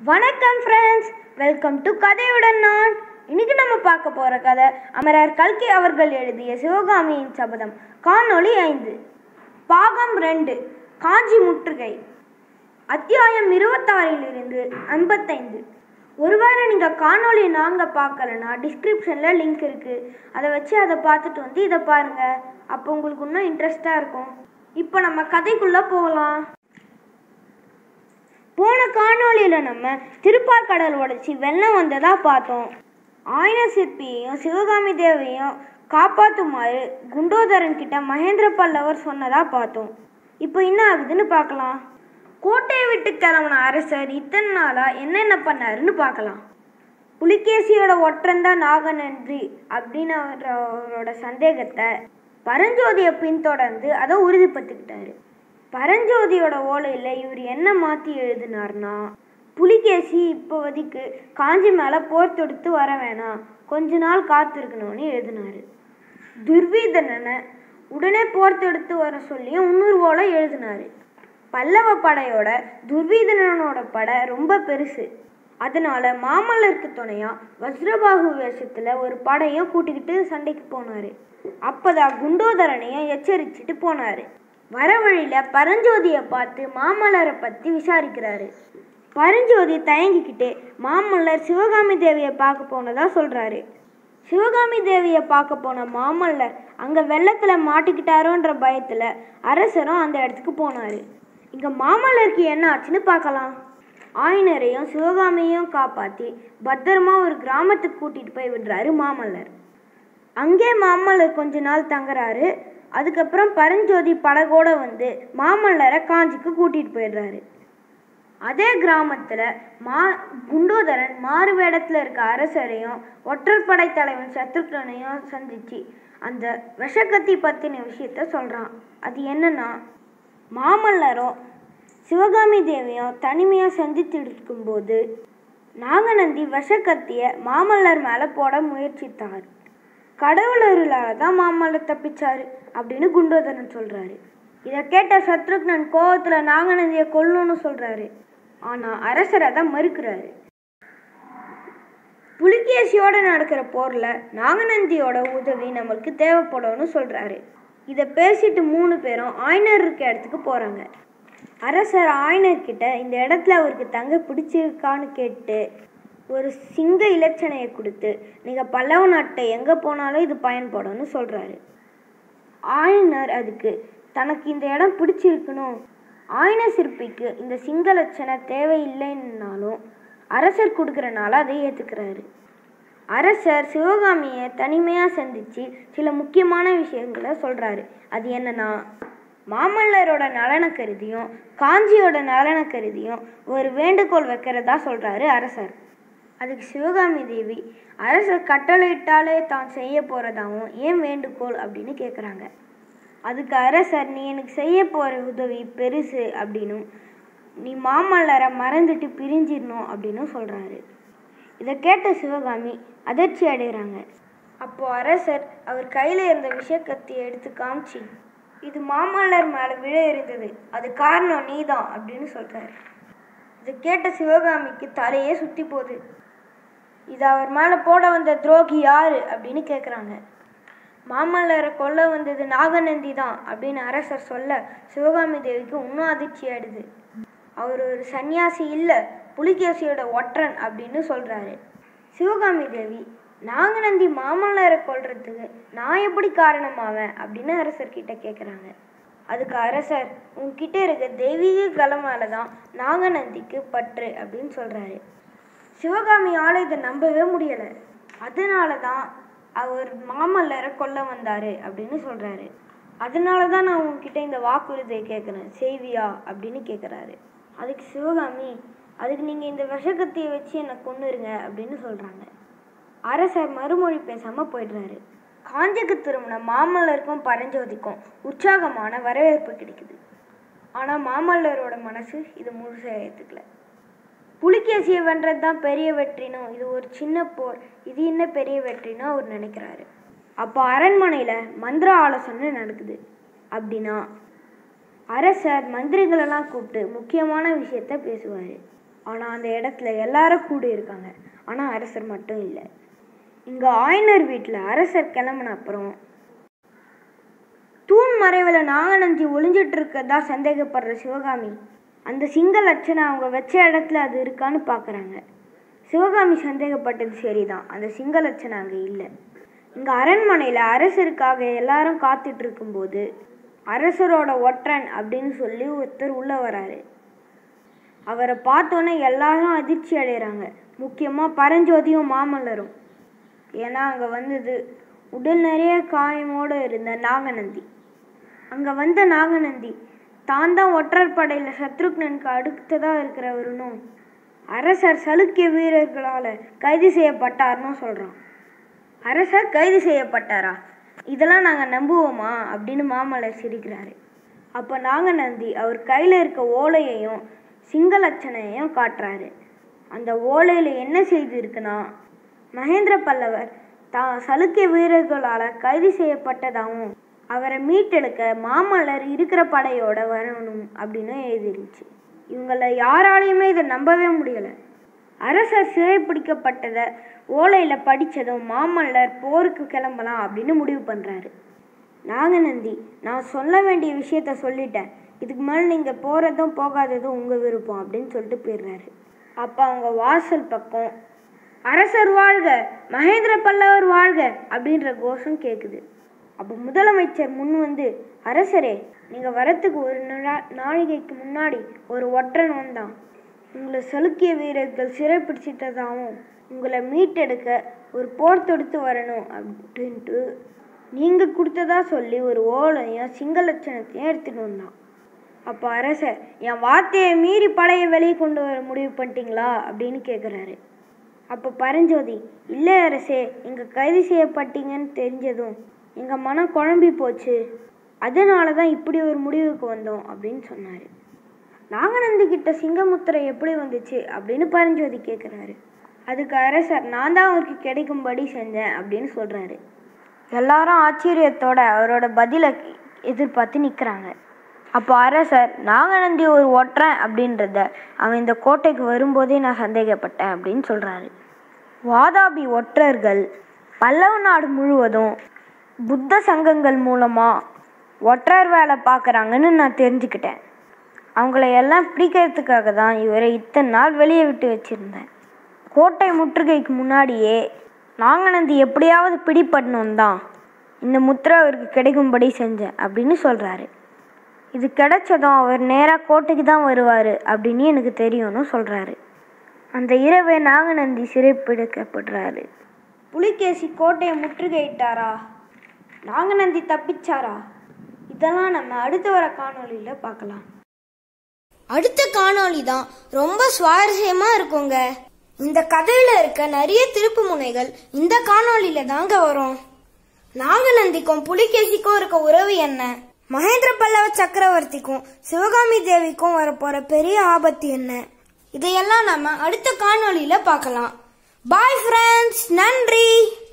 வணக்கம் friends welcome to கதையுடன் நான் இன்னைக்கு நம்ம பார்க்க போற கதை அமரர் கல்கி அவர்கள் எழுதிய சிவகாமியின் சபதம் காணொளி ஐந்து பாகம் ரெண்டு காஞ்சி முற்றுகை அத்தியாயம் இருபத்தாறிலிருந்து ஐம்பத்தைந்து ஒருவேளை நீங்கள் காணொளி நாங்கள் பார்க்கலனா டிஸ்கிரிப்ஷனில் லிங்க் இருக்குது அதை வச்சு அதை பார்த்துட்டு வந்து இதை பாருங்கள் அப்போ உங்களுக்கு இன்னும் இன்ட்ரெஸ்டாக இருக்கும் இப்போ நம்ம கதைக்குள்ளே போகலாம் போன காணொளியில் நம்ம திருப்பார்கடல் உடைச்சி வெள்ளம் வந்ததா பார்த்தோம் ஆயன சிற்பியையும் சிவகாமி தேவியையும் காப்பாற்றுமாறு குண்டோதரன் கிட்ட மகேந்திர பல்லவர் சொன்னதா பார்த்தோம் இப்போ என்ன ஆகுதுன்னு பார்க்கலாம் கோட்டையை விட்டு கிளம்பின அரசர் இத்தனை நாளா என்னென்ன பண்ணாருன்னு பார்க்கலாம் புலிகேசியோட ஒற்றந்தான் நாகநன்றி அப்படின்னு அவர் அவரோட சந்தேகத்தை பரஞ்சோதியை பின்தொடர்ந்து அதை உறுதிப்படுத்திக்கிட்டாரு பரஞ்சோதியோட ஓலையில் இவர் என்ன மாற்றி எழுதினார்னா புலிகேசி இப்போதைக்கு காஞ்சி மேலே போர் தொடுத்து வர வேணாம் கொஞ்ச நாள் காத்திருக்கணும்னு எழுதினாரு துர்வீதனனை உடனே போர் தொடுத்து வர சொல்லியும் இன்னொரு ஓலை எழுதினாரு பல்லவ படையோட துர்வீதனனோட படை ரொம்ப பெருசு அதனால மாமல்லருக்கு துணையா வஜ்ரபாகு வேஷத்துல ஒரு படையும் கூட்டிக்கிட்டு சண்டைக்கு போனாரு அப்பதான் குண்டோதரனையும் எச்சரிச்சுட்டு போனாரு வர வழியில பரஞ்சோதியை பார்த்து மாமல்லரை பத்தி விசாரிக்கிறாரு பரஞ்சோதி தயங்கிக்கிட்டே மாமல்லர் சிவகாமி தேவியை பார்க்க போனதா சொல்றாரு சிவகாமி தேவியை பார்க்க போன மாமல்லர் அங்க வெள்ளத்துல மாட்டிக்கிட்டாரோன்ற பயத்துல அரசரும் அந்த இடத்துக்கு போனாரு இங்க மாமல்லருக்கு என்ன ஆச்சுன்னு பார்க்கலாம் ஆயினரையும் சிவகாமியையும் காப்பாத்தி பத்திரமா ஒரு கிராமத்துக்கு கூட்டிட்டு போய் விடுறாரு மாமல்லர் அங்கே மாமல்லர் கொஞ்ச நாள் தங்குறாரு அதுக்கப்புறம் பரஞ்சோதி படகோட வந்து மாமல்லரை காஞ்சிக்கு கூட்டிட்டு போயிடுறாரு அதே கிராமத்துல மா குண்டோதரன் மாறு வேடத்துல இருக்க அரசரையும் ஒற்றற்படை தலைவன் சத்ருக்னனையும் சந்திச்சு அந்த விஷக்கத்தி பத்தின விஷயத்த சொல்றான் அது என்னன்னா மாமல்லரும் சிவகாமி தேவியும் தனிமையா சந்தித்து இருக்கும்போது நாகநந்தி விஷக்கத்திய மாமல்லர் மேல போட முயற்சித்தார் கடவுள் அருளால தான் மாமல்லர் தப்பிச்சாரு அப்படின்னு குண்டோதரன் சொல்றாரு இதை கேட்ட சத்ருக்னன் கோவத்துல நாகநந்தியை கொல்லணும்னு சொல்றாரு ஆனா அரசர் அதை மறுக்கிறாரு புலிகேசியோட நடக்கிற போர்ல நாகநந்தியோட உதவி நம்மளுக்கு தேவைப்படும்னு சொல்றாரு இதை பேசிட்டு மூணு பேரும் ஆயனர் இருக்க இடத்துக்கு போறாங்க அரசர் ஆயனர் கிட்ட இந்த இடத்துல அவருக்கு தங்க பிடிச்சிருக்கான்னு கேட்டு ஒரு சிங்க இலச்சனையை கொடுத்து நீங்கள் பல்லவ நாட்டை எங்கே போனாலும் இது பயன்படும்னு சொல்கிறாரு ஆயனர் அதுக்கு தனக்கு இந்த இடம் பிடிச்சிருக்கணும் ஆயன சிற்பிக்கு இந்த சிங்க லட்சணை தேவையில்லைன்னாலும் அரசர் கொடுக்குறனால அதை ஏற்றுக்கிறாரு அரசர் சிவகாமியை தனிமையாக சந்தித்து சில முக்கியமான விஷயங்களை சொல்கிறாரு அது என்னன்னா மாமல்லரோட நலனை கருதியும் காஞ்சியோட நலனை கருதியும் ஒரு வேண்டுகோள் வைக்கிறதா சொல்கிறாரு அரசர் அதுக்கு சிவகாமி தேவி அரசர் கட்டளையிட்டாலே தான் செய்ய போகிறதாவும் ஏன் வேண்டுகோள் அப்படின்னு கேட்குறாங்க அதுக்கு அரசர் நீ எனக்கு செய்ய போகிற உதவி பெருசு அப்படின்னும் நீ மாமல்லரை மறந்துட்டு பிரிஞ்சிடணும் அப்படின்னு சொல்கிறாரு இதை கேட்ட சிவகாமி அதிர்ச்சி அடைகிறாங்க அப்போ அரசர் அவர் கையில் இருந்த விஷக்கத்தியை எடுத்து காமிச்சு இது மாமல்லர் மேலே விழ இருந்தது அது காரணம் நீதான் அப்படின்னு சொல்கிறாரு இதை கேட்ட சிவகாமிக்கு தலையே சுற்றி போகுது இது அவர் மேலே போட வந்த துரோகி யாரு அப்படின்னு கேட்குறாங்க மாமல்லரை கொல்ல வந்தது நாகநந்தி தான் அப்படின்னு அரசர் சொல்ல சிவகாமி தேவிக்கு இன்னும் அதிர்ச்சி ஆயிடுது அவர் ஒரு சன்னியாசி இல்லை புலிகேசியோட ஒற்றன் அப்படின்னு சொல்கிறாரு சிவகாமி தேவி நாகநந்தி மாமல்லரை கொல்றதுக்கு நான் எப்படி காரணமாவேன் அப்படின்னு அரசர்கிட்ட கேட்குறாங்க அதுக்கு அரசர் உன்கிட்ட இருக்க தெய்வீக கலமால தான் நாகநந்திக்கு பற்று அப்படின்னு சொல்கிறாரு சிவகாமியால் இதை நம்பவே முடியலை அதனால தான் அவர் மாமல்லரை கொல்ல வந்தார் அப்படின்னு சொல்கிறாரு அதனால தான் நான் உங்ககிட்ட இந்த வாக்குறுதியை கேட்குறேன் செய்வியா அப்படின்னு கேட்குறாரு அதுக்கு சிவகாமி அதுக்கு நீங்கள் இந்த விஷக்கத்தியை வச்சு என்னை கொன்னுருங்க அப்படின்னு சொல்கிறாங்க அரசர் மறுமொழி பேசாமல் போயிடுறாரு காஞ்சிக்கு திரும்பின மாமல்லருக்கும் பரஞ்சோதிக்கும் உற்சாகமான வரவேற்பு கிடைக்குது ஆனால் மாமல்லரோட மனசு இது முழுசாக ஏற்றுக்கல புலிகேசியை வென்றது தான் பெரிய வெற்றினும் இது ஒரு சின்ன போர் இது என்ன பெரிய வெற்றினும் அவர் நினைக்கிறாரு அப்போ அரண்மனையில் மந்திர ஆலோசனை நடக்குது அப்படின்னா அரசர் மந்திரிகளெல்லாம் கூப்பிட்டு முக்கியமான விஷயத்த பேசுவார் ஆனால் அந்த இடத்துல எல்லாரும் கூடி இருக்காங்க ஆனால் அரசர் மட்டும் இல்லை இங்கே ஆயனர் வீட்டில் அரசர் கிளம்புன அப்புறம் தூண் மறைவில் நாகநந்தி ஒளிஞ்சிட்டு இருக்கதா சந்தேகப்படுற சிவகாமி அந்த சிங்க லட்சணம் அவங்க வச்ச இடத்துல அது இருக்கான்னு பார்க்குறாங்க சிவகாமி சந்தேகப்பட்டது சரிதான் அந்த சிங்க லட்சணம் அங்கே இல்லை இங்கே அரண்மனையில் அரசருக்காக எல்லாரும் காத்துட்டு இருக்கும்போது அரசரோட ஒற்றன் அப்படின்னு சொல்லி ஒருத்தர் உள்ளே வராரு அவரை பார்த்தோன்னே எல்லாரும் அதிர்ச்சி அடைகிறாங்க முக்கியமாக பரஞ்சோதியும் மாமல்லரும் ஏன்னா அங்கே வந்தது உடல் நிறைய காயமோடு இருந்த நாகநந்தி அங்கே வந்த நாகநந்தி தான் தான் ஒற்றர் படையில் சத்ருக்னனுக்கு அடுத்ததாக இருக்கிறவருனும் அரசர் சலுக்கிய வீரர்களால் கைது செய்யப்பட்டார்னு சொல்கிறான் அரசர் கைது செய்யப்பட்டாரா இதெல்லாம் நாங்கள் நம்புவோமா அப்படின்னு மாமல்லர் சிரிக்கிறாரு அப்போ நாகநந்தி அவர் கையில் இருக்க ஓலையையும் சிங்களச்சனையும் காட்டுறாரு அந்த ஓலையில் என்ன செய்தி இருக்குன்னா மகேந்திர பல்லவர் தான் சலுக்கிய வீரர்களால் கைது செய்யப்பட்டதாகவும் அவரை மீட்டெடுக்க மாமல்லர் இருக்கிற படையோட வரணும் அப்படின்னு எழுதிருந்துச்சு இவங்கள யாராலையுமே இதை நம்பவே முடியலை அரசர் சிறைப்பிடிக்கப்பட்டதை ஓலையில் படித்ததும் மாமல்லர் போருக்கு கிளம்பலாம் அப்படின்னு முடிவு பண்ணுறாரு நாகநந்தி நான் சொல்ல வேண்டிய விஷயத்த சொல்லிட்டேன் இதுக்கு மேலே நீங்கள் போகிறதும் போகாததும் உங்கள் விருப்பம் அப்படின்னு சொல்லிட்டு போயிடுறாரு அப்போ அவங்க வாசல் பக்கம் அரசர் வாழ்க மகேந்திர பல்லவர் வாழ்க அப்படின்ற கோஷம் கேட்குது அப்போ முதலமைச்சர் முன் வந்து அரசரே நீங்கள் வரத்துக்கு ஒரு நா- நாழிகைக்கு முன்னாடி ஒரு ஒற்றன் வந்தான் உங்களை சலுக்கிய வீரர்கள் சிறைப்பிடிச்சிட்டதாகவும் உங்களை மீட்டெடுக்க ஒரு போர் தொடுத்து வரணும் அப்படின்ட்டு நீங்கள் கொடுத்ததா சொல்லி ஒரு ஓலையும் சிங்களச்சனத்தையும் எடுத்துகிட்டு வந்தான் அப்போ அரசர் என் வார்த்தையை மீறி படையை வெளியே கொண்டு வர முடிவு பண்ணிட்டீங்களா அப்படின்னு கேட்குறாரு அப்போ பரஞ்சோதி இல்லை அரசே இங்கே கைது செய்யப்பட்டீங்கன்னு தெரிஞ்சதும் எங்கள் மனம் குழம்பி போச்சு அதனால தான் இப்படி ஒரு முடிவுக்கு வந்தோம் அப்படின்னு சொன்னார் நாகநந்தி கிட்ட சிங்கமுத்திரை எப்படி வந்துச்சு அப்படின்னு பரஞ்சோதி கேட்குறாரு அதுக்கு அரசர் நான் தான் அவருக்கு கிடைக்கும்படி செஞ்சேன் அப்படின்னு சொல்கிறாரு எல்லாரும் ஆச்சரியத்தோட அவரோட பதிலை எதிர்பார்த்து நிற்கிறாங்க அப்போ அரசர் நாகநந்தி ஒரு ஒற்றன் அப்படின்றத அவன் இந்த கோட்டைக்கு வரும்போதே நான் சந்தேகப்பட்டேன் அப்படின்னு சொல்கிறாரு வாதாபி ஒற்றர்கள் பல்லவ நாடு முழுவதும் புத்த சங்கங்கள் மூலமாக ஒற்றர் வேலை பார்க்குறாங்கன்னு நான் தெரிஞ்சுக்கிட்டேன் அவங்கள எல்லாம் பிடிக்கிறதுக்காக தான் இவரை இத்தனை நாள் வெளியே விட்டு வச்சுருந்தேன் கோட்டை முற்றுகைக்கு முன்னாடியே நாங்கநந்தி எப்படியாவது பிடிபடணும் தான் இந்த முத்திரை அவருக்கு கிடைக்கும்படி செஞ்சேன் அப்படின்னு சொல்கிறாரு இது கிடைச்சதும் அவர் நேராக கோட்டைக்கு தான் வருவார் அப்படின்னு எனக்கு தெரியும்னு சொல்கிறாரு அந்த இரவே நாகநந்தி சிறைப்பிடிக்கப்படுறாரு புலிகேசி கோட்டையை முற்றுகையிட்டாரா நாகநந்தி தப்பிச்சாரா இதெல்லாம் நம்ம அடுத்த வர காணொளியில் பார்க்கலாம் அடுத்த காணொளி தான் ரொம்ப சுவாரஸ்யமா இருக்குங்க இந்த கதையில இருக்க நிறைய திருப்பு முனைகள் இந்த காணொளியில தாங்க வரும் நாகநந்திக்கும் புலிகேசிக்கும் இருக்க உறவு என்ன மகேந்திர பல்லவ சக்கரவர்த்திக்கும் சிவகாமி தேவிக்கும் வரப்போற பெரிய ஆபத்து என்ன இதையெல்லாம் நம்ம அடுத்த காணொளியில பார்க்கலாம் பாய் ஃப்ரெண்ட்ஸ் நன்றி